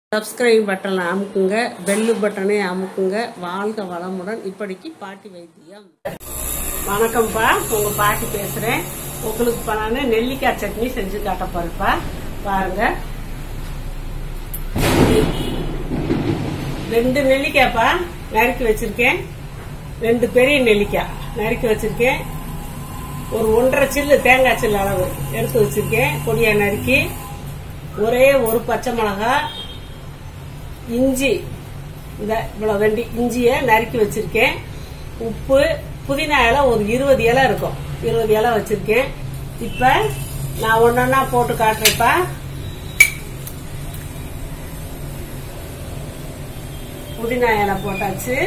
subscribe பட்டனை அமுக்குங்க bell பட்டனை அமுக்குங்க வாழ்க வளமுடன் இப்படிக்கு பாட்டி வைத்தியம் வணக்கம்ப்பா உங்க பாட்டி பேசுறேன் உங்களுக்கு இப்ப நானு நெல்லிக்காய் சட்னி செஞ்சு காட்ட போறேன்ப்பா பாருங்க ரெண்டு நெல்லிக்காய்ப்பா நறுக்கி வச்சிருக்கேன் ரெண்டு பெரிய நெல்லிக்காய் நறுக்கி வச்சிருக்கேன் ஒரு ஒன்றரை சில்லு தேங்காய் சில்லு அளவு எடுத்து வச்சிருக்கேன் பொடியா நறுக்கி ஒரே ஒரு பச்சை மிளகாய் இஞ்சி இந்த இவ்வளவு வெண்டி இஞ்சிய நறுக்கி வச்சிருக்கேன் உப்பு புதினா இலை ஒரு இருபது இலை இருக்கும் இருபது இலை வச்சிருக்கேன் இப்ப நான் ஒன்னொன்னா போட்டு காட்டுறேன்ப்பா புதினா இலை போட்டாச்சு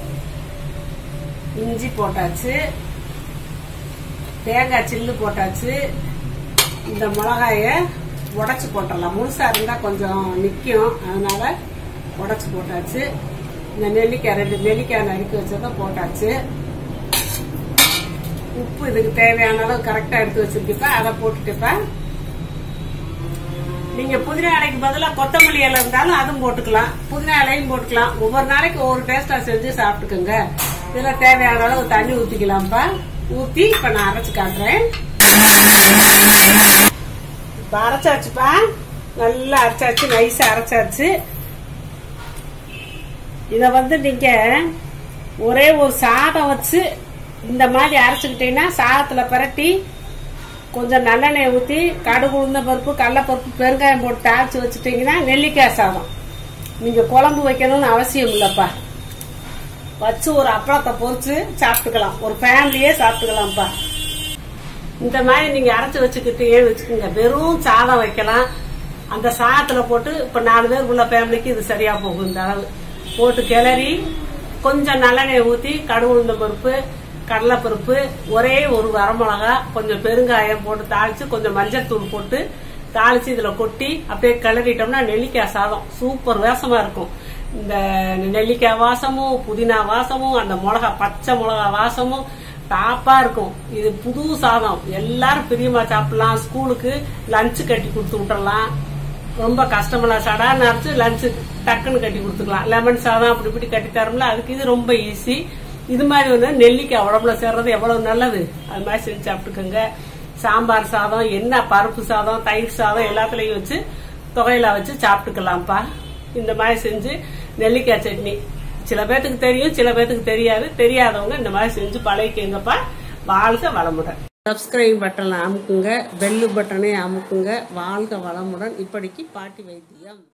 இஞ்சி போட்டாச்சு தேங்காய் சில்லு போட்டாச்சு இந்த மிளகாய உடைச்சு போட்டுடலாம் முழுசா இருந்தா கொஞ்சம் நிக்கும் அதனால உடைச்சு போட்டாச்சு இந்த நெல்லிக்காய் ரெண்டு நெல்லிக்காய் நறுக்கி வச்சதை போட்டாச்சு உப்பு இதுக்கு தேவையான அளவு கரெக்டா எடுத்து வச்சிருக்கப்ப அதை போட்டுட்டுப்ப நீங்க புதினா இலைக்கு பதிலா கொத்தமல்லி இலை இருந்தாலும் அதுவும் போட்டுக்கலாம் புதினா இலையும் போட்டுக்கலாம் ஒவ்வொரு நாளைக்கு ஒவ்வொரு டேஸ்டா செஞ்சு சாப்பிட்டுக்கோங்க இதுல தேவையான அளவு தண்ணி ஊத்திக்கலாம்ப்பா ஊத்தி இப்ப நான் அரைச்சு காட்டுறேன் இப்ப அரைச்சாச்சுப்பா நல்லா அரைச்சாச்சு நைஸா அரைச்சாச்சு இத வந்து நீங்க ஒரே ஒரு சாதம் வச்சு இந்த மாதிரி அரைச்சுக்கிட்டீங்கன்னா சாதத்துல பிரட்டி கொஞ்சம் நல்லெண்ணெய் ஊத்தி கடுகு உளுந்த பருப்பு கடலப்பருப்பு பெருங்காயம் போட்டு தாளிச்சு வச்சுட்டீங்கன்னா நெல்லிக்காய் சாதம் நீங்க குழம்பு வைக்கணும்னு அவசியம் இல்லப்பா வச்சு ஒரு அப்பளத்தை பொரிச்சு சாப்பிட்டுக்கலாம் ஒரு ஃபேமிலியே சாப்பிட்டுக்கலாம்ப்பா இந்த மாதிரி நீங்க அரைச்சு வச்சுக்கிட்டே வச்சுக்கோங்க வெறும் சாதம் வைக்கலாம் அந்த சாதத்துல போட்டு இப்ப நாலு பேர் உள்ள ஃபேமிலிக்கு இது சரியா போகும் இந்த அளவு போட்டு கிளறி கொஞ்சம் நல்லெண்ணெய் ஊத்தி கடுகு உளுந்த பருப்பு கடலைப்பருப்பு ஒரே ஒரு வரமிளகா கொஞ்சம் பெருங்காயம் போட்டு தாளிச்சு கொஞ்சம் மஞ்சள் தூள் போட்டு தாளிச்சு இதுல கொட்டி அப்படியே கிளறிட்டோம்னா நெல்லிக்காய் சாதம் சூப்பர் வேசமா இருக்கும் இந்த நெல்லிக்காய் வாசமும் புதினா வாசமும் அந்த மிளகா பச்சை மிளகா வாசமும் டாப்பா இருக்கும் இது புது சாதம் எல்லாரும் பிரியமா சாப்பிடலாம் ஸ்கூலுக்கு லஞ்சு கட்டி கொடுத்து விட்டுறலாம் ரொம்ப கஷ்டமெல்லாம் சடா நினைச்சு லஞ்சு டக்குன்னு கட்டி கொடுத்துக்கலாம் லெமன் சாதம் அப்படி இப்படி கட்டி தரோம்ல அதுக்கு இது ரொம்ப ஈஸி இது மாதிரி வந்து நெல்லிக்காய் உடம்புல சேர்றது எவ்வளவு நல்லது அது மாதிரி செஞ்சு சாப்பிட்டுக்கோங்க சாம்பார் சாதம் என்ன பருப்பு சாதம் தயிர் சாதம் எல்லாத்துலயும் வச்சு தொகையில வச்சு சாப்பிட்டுக்கலாம்ப்பா இந்த மாதிரி செஞ்சு நெல்லிக்காய் சட்னி சில பேத்துக்கு தெரியும் சில பேத்துக்கு தெரியாது தெரியாதவங்க இந்த மாதிரி செஞ்சு பழகிக்கங்கப்பா வாழ்க வளமுடன் சப்ஸ்கிரைப் பட்டனை அமுக்குங்க பெல்லு பட்டனை அமுக்குங்க வாழ்க வளமுடன் இப்படிக்கு பாட்டி வைத்தியம்